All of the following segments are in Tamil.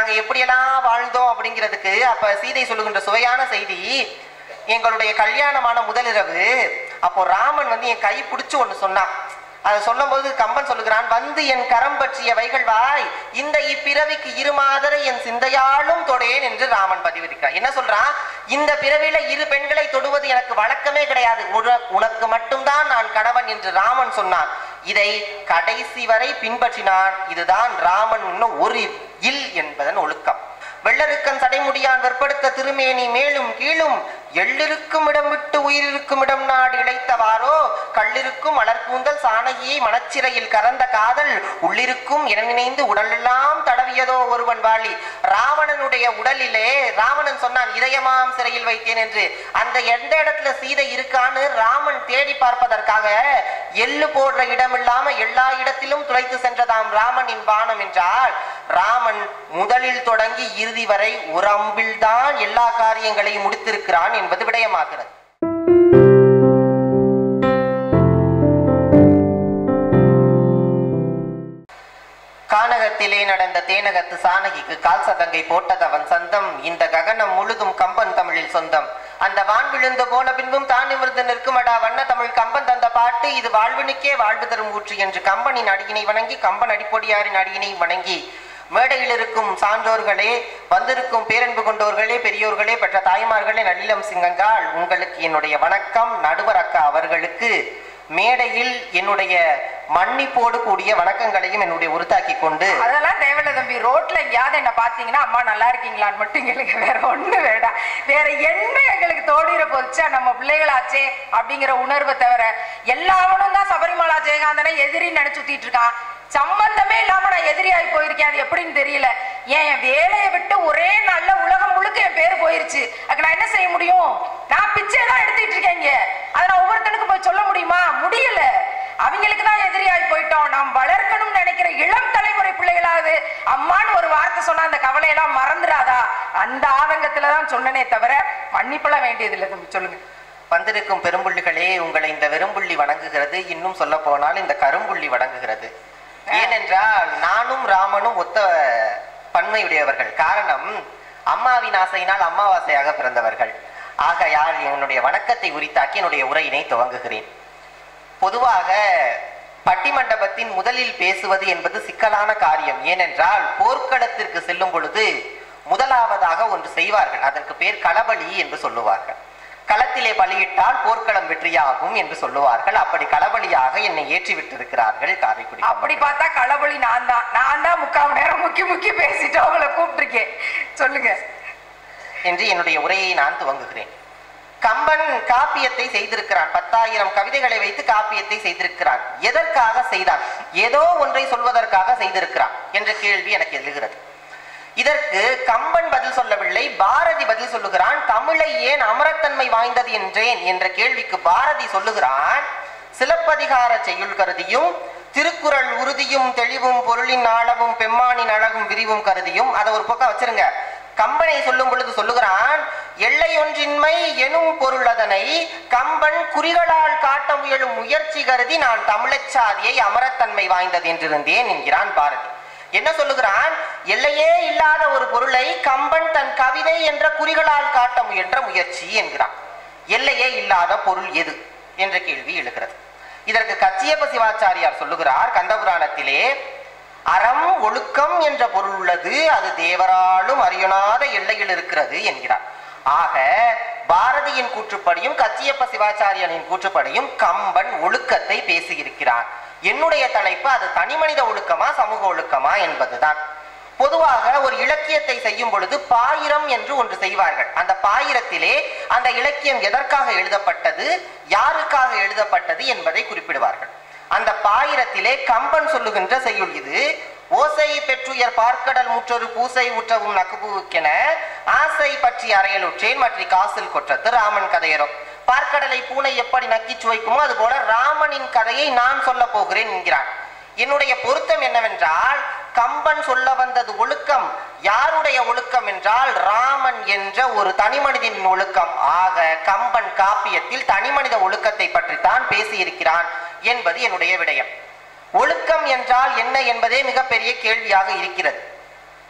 நாங்க எப்படியெல்லாம் வாழ்ந்தோம் அப்படிங்கிறதுக்கு அப்ப சீதை சொல்லுகின்ற சுவையான செய்தி எங்களுடைய கல்யாணமான முதலிரவு அப்போ ராமன் வந்து என் கை பிடிச்சு ஒண்ணு சொன்னான் அதை சொல்லும்போது கம்பன் சொல்லுகிறான் வந்து என் கரம் பற்றிய வைகள் வாய் இந்த இப்பிறவிக்கு இருமாதரை என் சிந்தையாலும் தொடேன் என்று ராமன் பதிவிருக்கிறான் என்ன சொல்றான் இந்த பிறவில இரு பெண்களை தொடுவது எனக்கு வழக்கமே கிடையாது உன- உனக்கு மட்டும்தான் நான் கணவன் என்று ராமன் சொன்னான் இதை கடைசி வரை பின்பற்றினான் இதுதான் ராமன் இன்னும் ஒரு இல் என்பதன் ஒழுக்கம் வெள்ளருக்கன் சடைமுடியான் வெற்படுத்த திருமேனி மேலும் கீழும் எள்ளிருக்கும் இடம் விட்டு உயிரிருக்கும் இடம் நாடு இழைத்தவாறோ கள்ளிருக்கும் மலர்கூந்தல் சாணகியை மனச்சிறையில் கறந்த காதல் உள்ளிருக்கும் என நினைந்து உடலெல்லாம் தடவியதோ ஒருவன் வாழி ராவணனுடைய உடலிலே ராவணன் சொன்னான் இதயமாம் சிறையில் வைத்தேன் என்று அந்த எந்த இடத்துல சீதை இருக்கான்னு ராமன் தேடி பார்ப்பதற்காக எள்ளு போடுற இடம் இல்லாம எல்லா இடத்திலும் துளைத்து சென்றதாம் ராமனின் பானம் என்றால் ராமன் முதலில் தொடங்கி இறுதி வரை ஒரு அம்பில்தான் எல்லா காரியங்களையும் முடித்திருக்கிறான் என்பது விடயமாகிறது கானகத்திலே நடந்த தேனகத்து சானகிக்கு கால் சதங்கை போட்டதவன் சந்தம் இந்த ககனம் முழுதும் கம்பன் தமிழில் சொந்தம் அந்த வான் விழுந்த போன பின்பும் தான் நிமிர்ந்து நிற்குமடா வண்ண தமிழ் கம்பன் தந்த பாட்டு இது வாழ்வினுக்கே வாழ்வு தரும் ஊற்று என்று கம்பனின் அடியினை வணங்கி கம்பன் அடிப்பொடியாரின் அடியினை வணங்கி மேடையில் இருக்கும் சான்றோர்களே வந்திருக்கும் பேரன்பு கொண்டோர்களே பெரியோர்களே பெற்ற தாய்மார்களே நல்லிலம் சிங்கங்கால் உங்களுக்கு என்னுடைய வணக்கம் நடுவர் அக்கா அவர்களுக்கு மேடையில் என்னுடைய மன்னிப்போடு கூடிய வணக்கங்களையும் என்னுடைய உருத்தாக்கி கொண்டு அதெல்லாம் தேவையில்ல தம்பி ரோட்ல எங்கேயாவது என்ன பாத்தீங்கன்னா அம்மா நல்லா இருக்கீங்களான்னு மட்டும் எங்களுக்கு வேற ஒண்ணு வேண்டாம் வேற என்ன எங்களுக்கு தோடிற போச்சா நம்ம பிள்ளைகளாச்சே அப்படிங்கிற உணர்வை தவிர எல்லாவனும் தான் சபரிமலா ஜெயகாந்தனை எதிரின்னு நினைச்சு சுத்திட்டு இருக்கான் சம்பந்தமே இல்லாம நான் எதிரியாகி போயிருக்கேன் அது எப்படின்னு தெரியல ஏன் என் வேலையை விட்டு ஒரே நல்ல உலகம் முழுக்க என் பேர் போயிருச்சு அதுக்கு நான் என்ன செய்ய முடியும் நான் பிச்சை தான் எடுத்துட்டு இருக்கேன் இங்க அதை நான் ஒவ்வொருத்தனுக்கு போய் சொல்ல முடியுமா முடியல அவங்களுக்கு தான் எதிரியாகி போயிட்டோம் நாம் வளர்க்கணும்னு நினைக்கிற இளம் தலைமுறை பிள்ளைகளாவது அம்மான்னு ஒரு வார்த்தை சொன்னா அந்த கவலையெல்லாம் மறந்துடாதா அந்த ஆதங்கத்துல தான் சொன்னனே தவிர மன்னிப்பெல்லாம் வேண்டியது இல்லை தம்பி சொல்லுங்க வந்திருக்கும் பெரும்புள்ளிகளே உங்களை இந்த வெறும்புள்ளி வணங்குகிறது இன்னும் சொல்ல போனால் இந்த கரும்புள்ளி வணங்குகிறது ஏனென்றால் நானும் ராமனும் ஒத்த பன்மையுடையவர்கள் காரணம் அம்மாவின் ஆசையினால் அமாவாசையாக பிறந்தவர்கள் ஆகையால் என்னுடைய வணக்கத்தை உரித்தாக்கி என்னுடைய உரையினை துவங்குகிறேன் பொதுவாக பட்டிமண்டபத்தின் முதலில் பேசுவது என்பது சிக்கலான காரியம் ஏனென்றால் போர்க்களத்திற்கு செல்லும் பொழுது முதலாவதாக ஒன்று செய்வார்கள் அதற்கு பேர் களபலி என்று சொல்லுவார்கள் களத்திலே பலியிட்டால் போர்க்களம் வெற்றியாகும் என்று சொல்லுவார்கள் அப்படி களபலியாக என்னை ஏற்றி விட்டிருக்கிறார்கள் காரைக்குடி அப்படி பார்த்தா களபலி நான் தான் நான் தான் முக்கால் மணி நேரம் முக்கி முக்கி பேசிட்டு அவங்கள கூப்பிட்டுருக்கேன் சொல்லுங்க என்று என்னுடைய உரையை நான் துவங்குகிறேன் கம்பன் காப்பியத்தை செய்திருக்கிறான் பத்தாயிரம் கவிதைகளை வைத்து காப்பியத்தை செய்திருக்கிறான் எதற்காக செய்தான் ஏதோ ஒன்றை சொல்வதற்காக செய்திருக்கிறான் என்ற கேள்வி எனக்கு எழுகிறது இதற்கு கம்பன் பதில் சொல்லவில்லை பாரதி பதில் சொல்லுகிறான் தமிழை ஏன் அமரத்தன்மை வாய்ந்தது என்றேன் என்ற கேள்விக்கு பாரதி சொல்லுகிறான் சிலப்பதிகார செய்யுள் கருதியும் திருக்குறள் உறுதியும் தெளிவும் பொருளின் ஆழவும் பெம்மானின் அழகும் விரிவும் கருதியும் அதை ஒரு பக்கம் வச்சிருங்க கம்பனை சொல்லும் பொழுது சொல்லுகிறான் எல்லையொன்றின்மை எனும் பொருள் அதனை கம்பன் குறிகளால் காட்ட முயலும் முயற்சி கருதி நான் தமிழச் சாதியை அமரத்தன்மை வாய்ந்தது என்றிருந்தேன் என்கிறான் பாரதி என்ன சொல்லுகிறான் எல்லையே இல்லாத ஒரு பொருளை கம்பன் தன் கவிதை என்ற குறிகளால் காட்ட முயன்ற முயற்சி என்கிறான் எல்லையே இல்லாத பொருள் எது என்ற கேள்வி எழுகிறது இதற்கு கச்சியப்ப சிவாச்சாரியார் சொல்லுகிறார் கந்தபுராணத்திலே அறம் ஒழுக்கம் என்ற பொருள் உள்ளது அது தேவராலும் அறியொணாத எல்லையில் இருக்கிறது என்கிறார் ஆக பாரதியின் கூற்றுப்படியும் கச்சியப்ப சிவாச்சாரியனின் கூற்றுப்படியும் கம்பன் ஒழுக்கத்தை பேசியிருக்கிறான் என்னுடைய தலைப்பு அது தனிமனித ஒழுக்கமா சமூக ஒழுக்கமா என்பதுதான் பொதுவாக ஒரு இலக்கியத்தை செய்யும் பொழுது பாயிரம் என்று ஒன்று செய்வார்கள் அந்த பாயிரத்திலே அந்த இலக்கியம் எதற்காக எழுதப்பட்டது யாருக்காக எழுதப்பட்டது என்பதை குறிப்பிடுவார்கள் அந்த பாயிரத்திலே கம்பன் சொல்லுகின்ற செய்யுள் இது ஓசை பெற்றுயர் பார்க்கடல் முற்றொரு பூசை உற்றவும் நக்குபுக்கென ஆசை பற்றி அறையலுற்றேன் மற்றி காசில் கொற்றத்து ராமன் கதையரும் பார்க்கடலை பூனை எப்படி நக்கி சுவைக்குமோ அது போல ராமனின் கதையை நான் சொல்ல போகிறேன் என்கிறான் என்னுடைய பொருத்தம் என்னவென்றால் கம்பன் சொல்ல வந்தது ஒழுக்கம் யாருடைய ஒழுக்கம் என்றால் ராமன் என்ற ஒரு தனிமனிதனின் ஒழுக்கம் ஆக கம்பன் காப்பியத்தில் தனிமனித ஒழுக்கத்தை பற்றித்தான் பேசியிருக்கிறான் என்பது என்னுடைய விடயம் ஒழுக்கம் என்றால் என்ன என்பதே மிகப்பெரிய கேள்வியாக இருக்கிறது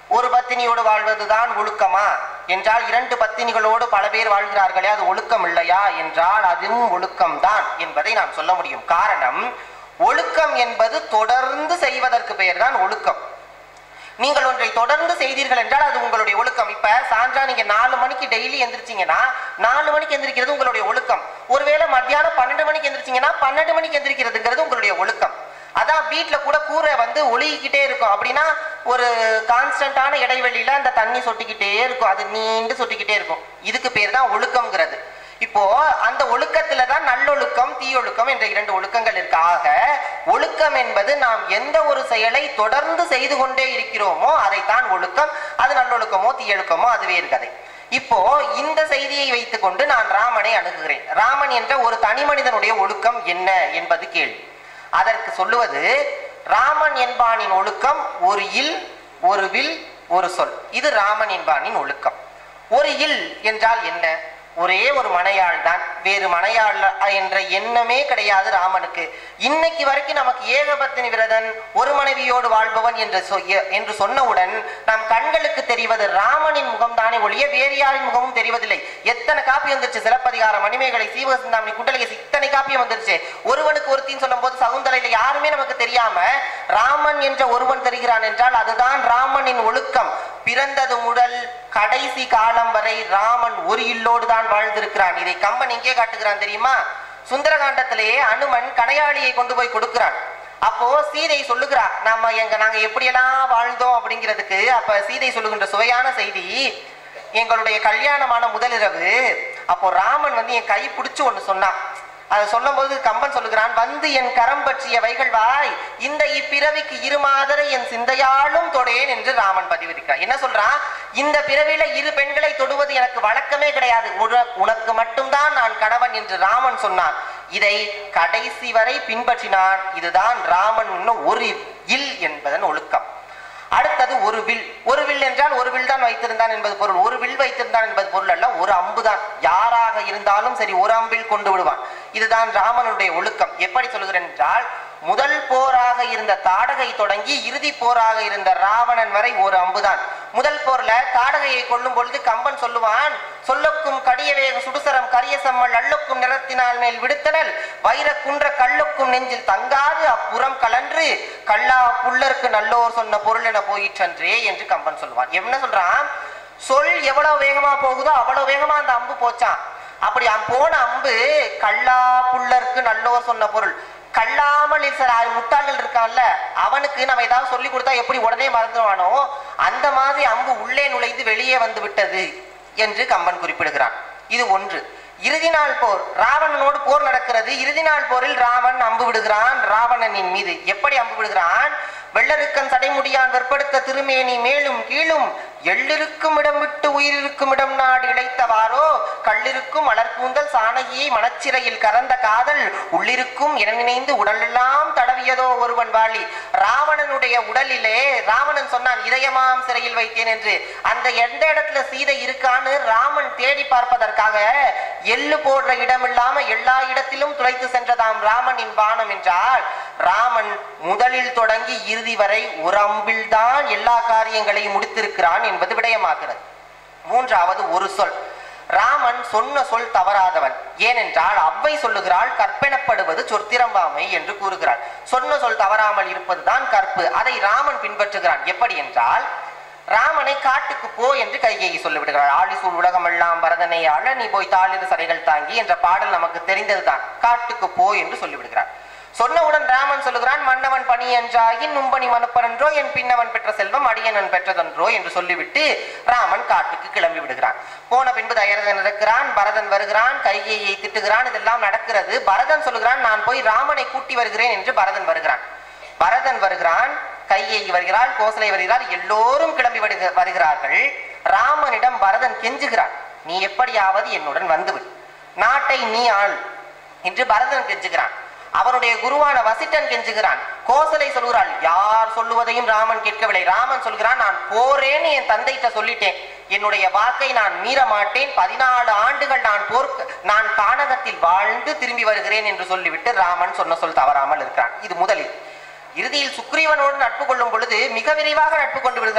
ஒரு பத்தினியோடு வாழ்வதுதான் ஒழுக்கமா என்றால் இரண்டு பத்தினிகளோடு பல பேர் வாழ்கிறார்களே அது ஒழுக்கம் இல்லையா என்றால் அதுவும் ஒழுக்கம்தான் என்பதை நாம் சொல்ல முடியும் காரணம் ஒழுக்கம் என்பது தொடர்ந்து செய்வதற்கு பெயர்தான் ஒழுக்கம் நீங்கள் ஒன்றை தொடர்ந்து செய்தீர்கள் என்றால் அது உங்களுடைய ஒழுக்கம் இப்ப சான்றா நீங்க நாலு மணிக்கு டெய்லி எந்திரிச்சீங்கன்னா நாலு மணிக்கு எந்திரிக்கிறது உங்களுடைய ஒழுக்கம் ஒருவேளை மத்தியானம் பன்னெண்டு மணிக்கு எந்திரிச்சீங்கன்னா பன்னெண்டு மணிக்கு எந்திரிக்கிறதுங்கிறது உங்களுடைய ஒழுக்கம் அதான் வீட்ல கூட கூரை வந்து ஒழுகிக்கிட்டே இருக்கும் அப்படின்னா ஒரு கான்ஸ்டன்டான இடைவெளியில அந்த தண்ணி சொட்டிக்கிட்டே இருக்கும் அது நீண்டு சொட்டிக்கிட்டே இருக்கும் இதுக்கு பேர் தான் ஒழுக்கம்ங்கிறது இப்போ அந்த ஒழுக்கத்துல தான் நல்லொழுக்கம் தீயொழுக்கம் என்ற இரண்டு ஒழுக்கங்கள் இருக்கு ஆக ஒழுக்கம் என்பது நாம் எந்த ஒரு செயலை தொடர்ந்து செய்து கொண்டே இருக்கிறோமோ அதைத்தான் ஒழுக்கம் அது நல்லொழுக்கமோ தீயொழுக்கமோ அது வேறு கதை இப்போ இந்த செய்தியை வைத்துக்கொண்டு நான் ராமனை அணுகுகிறேன் ராமன் என்ற ஒரு தனி மனிதனுடைய ஒழுக்கம் என்ன என்பது கேள்வி அதற்கு சொல்லுவது ராமன் என்பானின் ஒழுக்கம் ஒரு இல் ஒரு வில் ஒரு சொல் இது ராமன் என்பானின் ஒழுக்கம் ஒரு இல் என்றால் என்ன ஒரே ஒரு மனையாள் தான் வேறு மனையாள் என்ற எண்ணமே கிடையாது ராமனுக்கு இன்னைக்கு வரைக்கும் நமக்கு ஏகபத்தினி விரதன் ஒரு மனைவியோடு வாழ்பவன் என்று சொ- எ- என்று சொன்னவுடன் நம் கண்களுக்கு தெரிவது ராமனின் முகம் தானே ஒழிய வேறு யாரின் முகமும் தெரிவதில்லை எத்தனை காப்பி வந்துருச்சு சிலப்பதிகாரம் மணிமேகலை சீவகசிந்தாமணி குண்டலகை இத்தனை காப்பியம் வந்துருச்சு ஒருவனுக்கு ஒருத்தின்னு சொல்லும் போது சகுந்தலையில யாருமே நமக்கு தெரியாம ராமன் என்ற ஒருவன் தெரிகிறான் என்றால் அதுதான் ராமனின் ஒழுக்கம் பிறந்தது முதல் கடைசி காலம் வரை ராமன் ஒரு இல்லோடு தான் வாழ்ந்திருக்கிறான் இதை கம்பன் எங்கே காட்டுகிறான் தெரியுமா சுந்தரகாண்டத்திலேயே அனுமன் கணையாளியை கொண்டு போய் கொடுக்கிறான் அப்போ சீதை சொல்லுகிறா நம்ம எங்க நாங்க எப்படியெல்லாம் வாழ்ந்தோம் அப்படிங்கிறதுக்கு அப்ப சீதை சொல்லுகின்ற சுவையான செய்தி எங்களுடைய கல்யாணமான முதலிரவு அப்போ ராமன் வந்து என் கை பிடிச்சு ஒண்ணு சொன்னான் அதை சொல்லும்போது கம்பன் சொல்லுகிறான் வந்து என் கரம் பற்றிய வைகள் வாய் இந்த இப்பிறவிக்கு இருமாதரை என் சிந்தையாலும் தொடேன் என்று ராமன் பதிவிருக்கிறார் என்ன சொல்றான் இந்த பிறவில இரு பெண்களை தொடுவது எனக்கு வழக்கமே கிடையாது உன- உனக்கு மட்டும்தான் நான் கணவன் என்று ராமன் சொன்னான் இதை கடைசி வரை பின்பற்றினான் இதுதான் ராமன் இன்னும் ஒரு இல் என்பதன் ஒழுக்கம் அடுத்தது ஒரு வில் ஒரு வில் என்றால் ஒரு வில் தான் வைத்திருந்தான் என்பது பொருள் ஒரு வில் வைத்திருந்தான் என்பது பொருள் அல்ல ஒரு அம்பு தான் யாராக இருந்தாலும் சரி ஒரு அம்பில் கொண்டு விடுவான் இதுதான் ராமனுடைய ஒழுக்கம் எப்படி சொல்கிறேன் என்றால் முதல் போராக இருந்த தாடகை தொடங்கி இறுதி போராக இருந்த ராவணன் வரை ஒரு அம்புதான் முதல் போர்ல தாடகையை கொல்லும் பொழுது கம்பன் சொல்லுவான் சொல்லக்கும் கடியவேக சுடுசரம் கரிய சம்மல் அள்ளுக்கும் நிறத்தினால் மேல் விடுத்தனல் வைர குன்ற கல்லுக்கும் நெஞ்சில் தங்காது அப்புறம் கலன்று கல்லா புல்லருக்கு நல்லோர் சொன்ன பொருள் என போயிற்றன்றே என்று கம்பன் சொல்லுவான் என்ன சொல்றான் சொல் எவ்வளவு வேகமா போகுதோ அவ்வளவு வேகமா அந்த அம்பு போச்சான் அப்படி அம் போன அம்பு கல்லா புல்லருக்கு நல்லோர் சொன்ன பொருள் கல்லாமல் சில முட்டாள்கள் இருக்கான்ல அவனுக்கு நம்ம ஏதாவது சொல்லி கொடுத்தா எப்படி உடனே மறந்துடுவானோ அந்த மாதிரி அம்பு உள்ளே நுழைந்து வெளியே வந்து விட்டது என்று கம்பன் குறிப்பிடுகிறான் இது ஒன்று இறுதி நாள் போர் ராவணனோடு போர் நடக்கிறது இறுதி நாள் போரில் ராவன் அம்பு விடுகிறான் ராவணனின் மீது எப்படி அம்பு விடுகிறான் வெள்ளருக்கன் சடைமுடியான் வெற்படுத்த திருமேனி மேலும் கீழும் எள்ளிருக்கும் இடம் விட்டு உயிரிருக்கும் இடம் நாடு இழைத்தவாறோ கள்ளிருக்கும் மலர்கூந்தல் சாணகியை மனச்சிறையில் கறந்த காதல் உள்ளிருக்கும் என நினைந்து உடலெல்லாம் தடவியதோ ஒருவன் வாழி ராவணனுடைய உடலிலே ராவணன் சொன்னான் இதயமாம் சிறையில் வைத்தேன் என்று அந்த எந்த இடத்துல சீதை இருக்கான்னு ராமன் தேடி பார்ப்பதற்காக எள்ளு போடுற இடம் இல்லாம எல்லா இடத்திலும் துளைத்து சென்றதாம் ராமனின் பானம் என்றால் ராமன் முதலில் தொடங்கி இறுதி வரை ஒரு அம்பில் தான் எல்லா காரியங்களையும் முடித்திருக்கிறான் என்பது விடயமாகிறது மூன்றாவது ஒரு சொல் ராமன் சொன்ன சொல் தவறாதவன் ஏனென்றால் அவ்வை சொல்லுகிறாள் கற்பெனப்படுவது சொத்திரம்பாமை என்று கூறுகிறாள் சொன்ன சொல் தவறாமல் இருப்பதுதான் கற்பு அதை ராமன் பின்பற்றுகிறான் எப்படி என்றால் ராமனை காட்டுக்கு போ என்று கைகேயி சொல்லிவிடுகிறார் ஆழிசூழ் உலகமெல்லாம் பரதனை அழ நீ போய் தாளிரு சரைகள் தாங்கி என்ற பாடல் நமக்கு தெரிந்ததுதான் காட்டுக்கு போ என்று சொல்லிவிடுகிறார் சொன்னவுடன் ராமன் சொல்லுகிறான் மன்னவன் பணி என்றாகின் நும்பணி மனுப்பனன்றோ என் பின்னவன் பெற்ற செல்வம் அடியனன் பெற்றதன்றோ என்று சொல்லிவிட்டு ராமன் காட்டுக்கு கிளம்பி விடுகிறான் போன பின்பு தயரதன் இருக்கிறான் பரதன் வருகிறான் கைகையை திட்டுகிறான் இதெல்லாம் நடக்கிறது பரதன் சொல்லுகிறான் நான் போய் ராமனை கூட்டி வருகிறேன் என்று பரதன் வருகிறான் பரதன் வருகிறான் கையை வருகிறாள் கோசலை வருகிறார் எல்லோரும் கிளம்பி வருக- வருகிறார்கள் ராமனிடம் பரதன் கெஞ்சுகிறான் நீ எப்படியாவது என்னுடன் வந்துவிடு நாட்டை நீ ஆள் என்று பரதன் கெஞ்சுகிறான் அவருடைய குருவான வசிட்டன் கெஞ்சுகிறான் கோசலை சொல்கிறாள் யார் சொல்லுவதையும் ராமன் கேட்கவில்லை ராமன் சொல்கிறான் நான் போறேன்னு என் தந்தைகிட்ட சொல்லிட்டேன் என்னுடைய வாக்கை நான் மீற மாட்டேன் பதினாலு ஆண்டுகள் நான் போர்க்க நான் கானகத்தில் வாழ்ந்து திரும்பி வருகிறேன் என்று சொல்லிவிட்டு ராமன் சொன்ன சொல் தவறாமல் இருக்கிறான் இது முதலில் இறுதியில் சுக்ரீவனோடு நட்பு கொள்ளும் பொழுது மிக விரைவாக நட்பு கொண்டு விடுகிறான்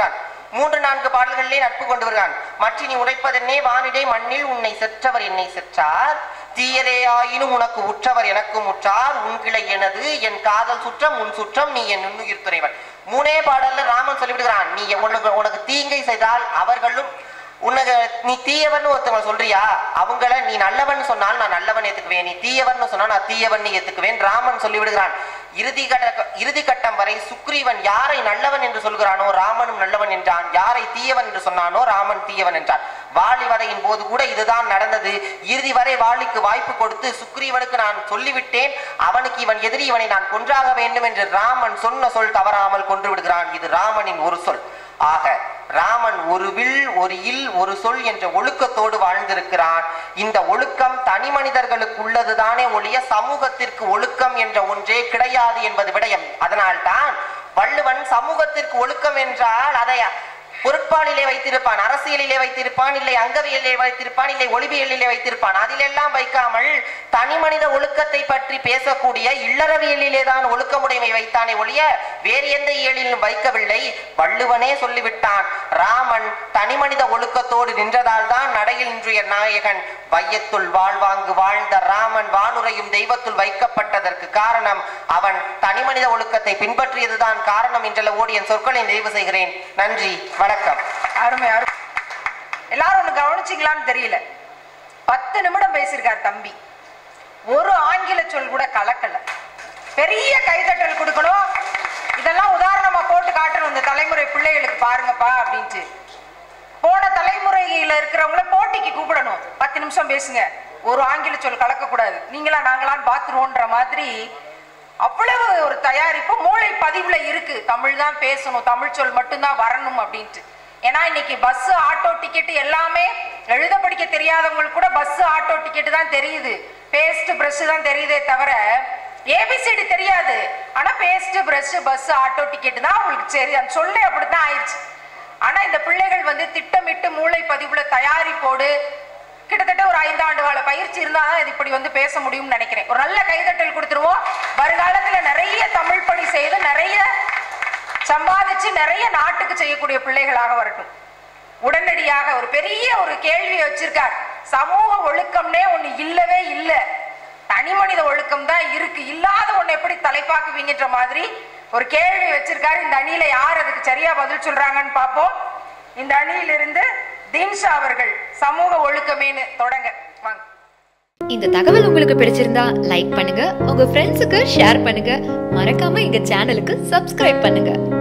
மூன்று நான்கு பாடல்களிலே நட்பு கொண்டு வருகிறான் மற்றினி உரைப்பதென்னே வானிடை மண்ணில் உன்னை செற்றவர் என்னை செற்றார் தீயரே ஆயினும் உனக்கு உற்றவர் எனக்கும் உற்றார் உன் கிளை எனது என் காதல் சுற்றம் உன் சுற்றம் நீ என் நுண்ணுயிர் துறைவன் மூணே பாடல்ல ராமன் சொல்லிவிடுகிறான் நீ உனக்கு உனக்கு தீங்கை செய்தால் அவர்களும் உனக்கு நீ தீயவன் ஒருத்தவங்க சொல்றியா அவங்கள நீ நல்லவன் சொன்னால் நான் நல்லவன் ஏத்துக்குவேன் நீ தீயவன் சொன்னா நான் தீயவன் ஏத்துக்குவேன் ராமன் சொல்லி விடுகிறான் இறுதி கட்ட இறுதி கட்டம் வரை சுக்ரீவன் யாரை நல்லவன் என்று சொல்கிறானோ ராமனும் நல்லவன் என்றான் யாரை தீயவன் என்று சொன்னானோ ராமன் தீயவன் என்றான் வாலி வதையின் போது கூட இதுதான் நடந்தது இறுதி வரை வாலிக்கு வாய்ப்பு கொடுத்து சுக்ரீவனுக்கு நான் சொல்லிவிட்டேன் அவனுக்கு இவன் எதிரி இவனை நான் கொன்றாக வேண்டும் என்று ராமன் சொன்ன சொல் தவறாமல் கொன்று விடுகிறான் இது ராமனின் ஒரு சொல் ஆக ராமன் ஒரு வில் ஒரு இல் ஒரு சொல் என்ற ஒழுக்கத்தோடு வாழ்ந்திருக்கிறான் இந்த ஒழுக்கம் தனி மனிதர்களுக்கு உள்ளதுதானே ஒழிய சமூகத்திற்கு ஒழுக்கம் என்ற ஒன்றே கிடையாது என்பது விடயம் அதனால்தான் வள்ளுவன் சமூகத்திற்கு ஒழுக்கம் என்றால் அதை பொருட்பாலிலே வைத்திருப்பான் அரசியலிலே வைத்திருப்பான் இல்லை அங்கவியலிலே வைத்திருப்பான் இல்லை ஒளிவியலிலே வைத்திருப்பான் அதிலெல்லாம் வைக்காமல் தனி மனித ஒழுக்கத்தை பற்றி பேசக்கூடிய இல்லறவியலிலே தான் ஒழுக்கமுடைமை வைத்தானே ஒழிய வேறு எந்த இயலிலும் வைக்கவில்லை வள்ளுவனே சொல்லிவிட்டான் ராமன் தனி மனித ஒழுக்கத்தோடு நின்றதால் தான் நடையில் இன்றைய நாயகன் வையத்துள் வாழ்வாங்கு வாழ்ந்த ராமன் வானுரையும் தெய்வத்துள் வைக்கப்பட்டதற்கு காரணம் அவன் தனி மனித ஒழுக்கத்தை பின்பற்றியதுதான் காரணம் என்றளவோடு என் சொற்களை நிறைவு செய்கிறேன் நன்றி வணக்கம் அருமை அருமை எல்லாரும் ஒண்ணு கவனிச்சிங்களான்னு தெரியல பத்து நிமிடம் பேசியிருக்கார் தம்பி ஒரு ஆங்கில சொல் கூட கலக்கல பெரிய கைதட்டல் கொடுக்கணும் இதெல்லாம் உதாரணமா போட்டு காட்டணும் இந்த தலைமுறை பிள்ளைகளுக்கு பாருங்கப்பா அப்படின்ட்டு போன தலைமுறையில இருக்கிறவங்கள போட்டிக்கு கூப்பிடணும் பத்து நிமிஷம் பேசுங்க ஒரு ஆங்கில சொல் கலக்கக்கூடாது நீங்களா நாங்களான்னு பாத்துருவோன்ற மாதிரி அவ்வளவு ஒரு தயாரிப்பு மூளை பதிவுல இருக்கு தமிழ் தான் பேசணும் தமிழ் சொல் மட்டும்தான் வரணும் அப்படின்ட்டு ஏன்னா இன்னைக்கு பஸ் ஆட்டோ டிக்கெட் எல்லாமே எழுத படிக்க தெரியாதவங்களுக்கு கூட பஸ் ஆட்டோ டிக்கெட் தான் தெரியுது பேஸ்ட் பிரஷ் தான் தெரியுதே தவிர ஏபிசிடி தெரியாது ஆனா paste brush bus auto ticket தான் அவங்களுக்கு சரி அந்த சொல்லே அப்படித்தான் ஆயிடுச்சு ஆனா இந்த பிள்ளைகள் வந்து திட்டமிட்டு மூளை பதிவுல தயாரிப்போடு கிட்டத்தட்ட ஒரு ஐந்தாண்டு கால பயிற்சி இருந்தாதான் இது இப்படி வந்து பேச முடியும்னு நினைக்கிறேன் ஒரு நல்ல கைதட்டல் கொடுத்துருவோம் வருங்காலத்துல நிறைய தமிழ் பணி செய்து நிறைய சம்பாதிச்சு நிறைய நாட்டுக்கு செய்யக்கூடிய பிள்ளைகளாக வரட்டும் உடனடியாக ஒரு பெரிய ஒரு கேள்வியை வச்சிருக்கார் சமூக ஒழுக்கம்னே ஒண்ணு இல்லவே இல்ல தனி மனித ஒழுக்கம் தான் இருக்கு இல்லாத ஒண்ணு எப்படி தலைப்பாக்குவீங்கன்ற மாதிரி ஒரு கேள்வி வச்சிருக்காரு இந்த அணியில யார் அதுக்கு சரியா பதில் சொல்றாங்கன்னு பார்ப்போம் இந்த அணியிலிருந்து தீன்ஷா அவர்கள் சமூக ஒழுக்கமேன்னு தொடங்க வாங்க இந்த தகவல் உங்களுக்கு பிடிச்சிருந்தா லைக் பண்ணுங்க உங்க ஃப்ரெண்ட்ஸுக்கு ஷேர் பண்ணுங்க மறக்காம எங்க சேனலுக்கு சப்ஸ்கிரைப் பண்ணுங்க